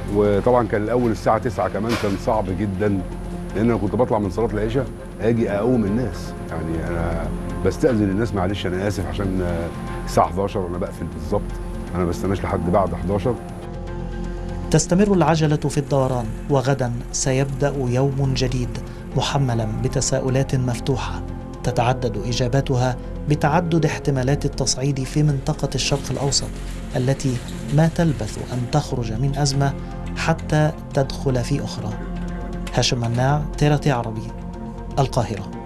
وطبعا كان الاول الساعه 9 كمان كان صعب جدا لان انا كنت بطلع من صلاه العشاء اجي اقوم الناس يعني انا بستاذن الناس معلش انا اسف عشان آه، الساعه 11 وانا بقفل بالظبط انا ما بستناش لحد بعد 11 تستمر العجلة في الدوران وغدا سيبدأ يوم جديد محملا بتساؤلات مفتوحة تتعدد إجاباتها بتعدد احتمالات التصعيد في منطقة الشرق الأوسط التي ما تلبث أن تخرج من أزمة حتى تدخل في أخرى هاشم مناع تيرتي عربي القاهرة